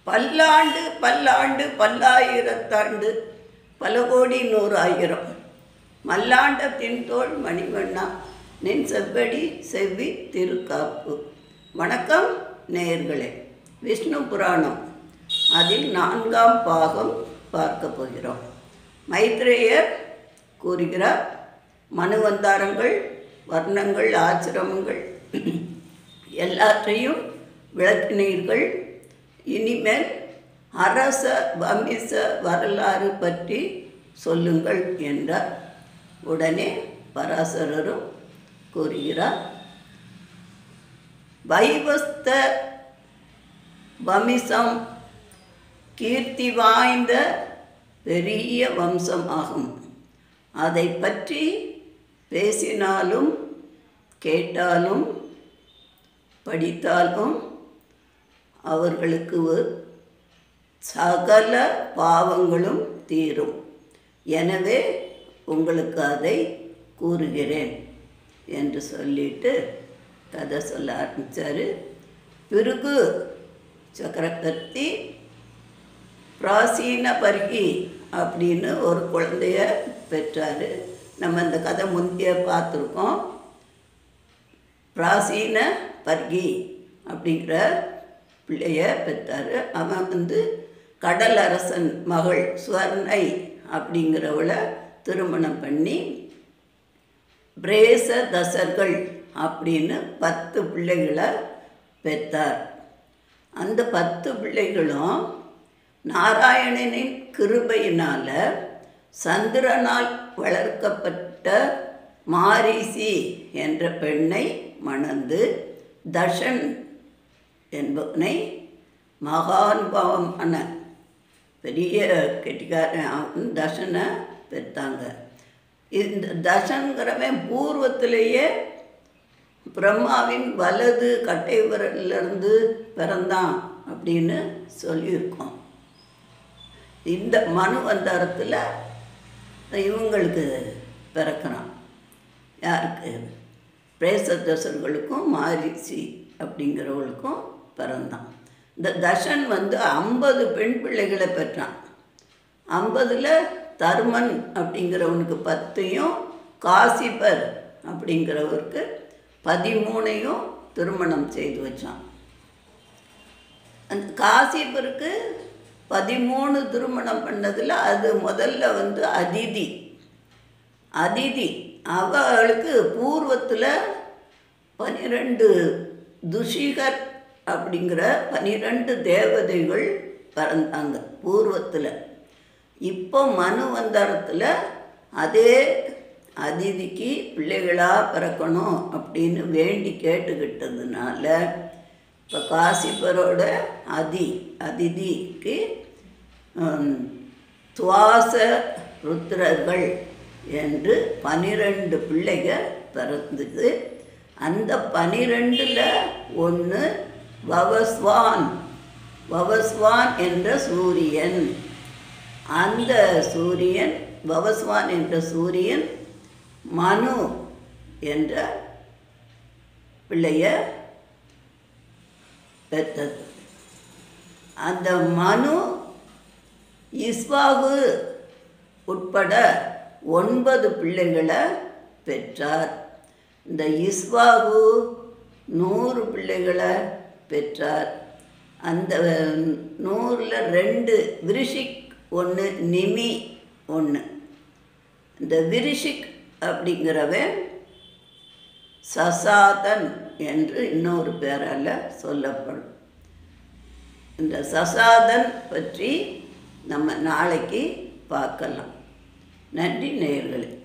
பல்லாண்டு பல்லாண்டு பல்லாயிரத்தாண்டு பல கோடி நூறாயிரம் மல்லாண்டத்தின் தோள் மணிவண்ணா நின் செவ்வடி செவ்வி திருக்காப்பு வணக்கம் நேயர்களே விஷ்ணு புராணம் அதில் நான்காம் பாகம் பார்க்க போகிறோம் மைத்ரேயர் கூறுகிறார் மனுவந்தாரங்கள் வர்ணங்கள் ஆசிரமங்கள் எல்லாற்றையும் விளக்கினீர்கள் இனிமேல் அரச வம்ச வரலாறு பற்றி சொல்லுங்கள் என்றார் உடனே பராசரரும் கூறுகிறார் வைவஸ்த வம்சம் கீர்த்தி வாய்ந்த பெரிய வம்சமாகும் அதை பற்றி பேசினாலும் கேட்டாலும் படித்தாலும் அவர்களுக்கு சகல பாவங்களும் தீரும் எனவே உங்களுக்கு அதை கூறுகிறேன் என்று சொல்லிட்டு கதை சொல்ல ஆரம்பித்தார் பிறகு சக்கரவர்த்தி பிராசீன பர்கி அப்படின்னு ஒரு குழந்தைய பெற்றார் நம்ம இந்த கதை முந்தைய பார்த்துருக்கோம் பிராசீன பர்கி அப்படிங்கிற பிள்ளைய பெற்றார் அவன் வந்து கடலரசன் மகள் சுவர்ணை அப்படிங்கிறவளை திருமணம் பண்ணி பிரேச தசர்கள் அப்படின்னு பத்து பிள்ளைகளை பெற்றார் அந்த பத்து பிள்ளைகளும் நாராயணனின் கிருபையினால் சந்திரனால் வளர்க்கப்பட்ட மாரிசி என்ற பெண்ணை மணந்து தஷன் என்பவனை மகானுபாவமான பெரிய கெட்டிக்காரன் அவன் தஷனை பெற்றாங்க இந்த தஷன்கிறவன் பூர்வத்திலேயே பிரம்மாவின் வலது கட்டை விரலிருந்து பிறந்தான் அப்படின்னு சொல்லியிருக்கோம் இந்த மனு வந்தாரத்தில் இவங்களுக்கு பிறக்கிறான் யாருக்கு பிரேசதசர்களுக்கும் மாரிசி அப்படிங்கிறவங்களுக்கும் பிறந்தான் இந்த தஷன் வந்து ஐம்பது பெண் பிள்ளைகளை பெற்றான் ஐம்பதில் தர்மன் அப்படிங்கிறவனுக்கு பத்தையும் காசிபர் அப்படிங்கிறவருக்கு பதிமூணையும் திருமணம் செய்து வச்சான் அந்த காசிபருக்கு பதிமூணு திருமணம் பண்ணதில் அது முதல்ல வந்து அதிதி அதிதி அவளுக்கு பூர்வத்தில் பனிரெண்டு துஷிகர் அப்படிங்கிற பனிரெண்டு தேவதைகள் பிறந்தாங்க பூர்வத்தில் இப்போ மனு வந்தாரத்தில் அதே அதிதிக்கு பிள்ளைகளாக பிறக்கணும் அப்படின்னு வேண்டி கேட்டுக்கிட்டதுனால இப்போ காசிபரோட அதி அதிதிக்கு துவாச ருத்ரர்கள் என்று பனிரெண்டு பிள்ளைகள் பிறந்தது அந்த பனிரெண்டில் ஒன்று வவஸ்வான் வவஸ்வான் என்ற சூரியன் அந்த சூரியன் பவஸ்வான் என்ற சூரியன் மனு என்ற பிள்ளைய பெற்றது அந்த மனு இஸ்வாகு உட்பட ஒன்பது பிள்ளைகளை பெற்றார் இந்த இஸ்வாகு நூறு பிள்ளைகளை பெற்றார் அந்த நூறில் ரெண்டு விரிஷிக் ஒன்று நிமி ஒன்று இந்த விரிஷிக் அப்படிங்கிறவன் சசாதன் என்று இன்னொரு பேரால் சொல்லப்படும் இந்த சசாதன் பற்றி நம்ம நாளைக்கு பார்க்கலாம் நன்றி நேயர்களே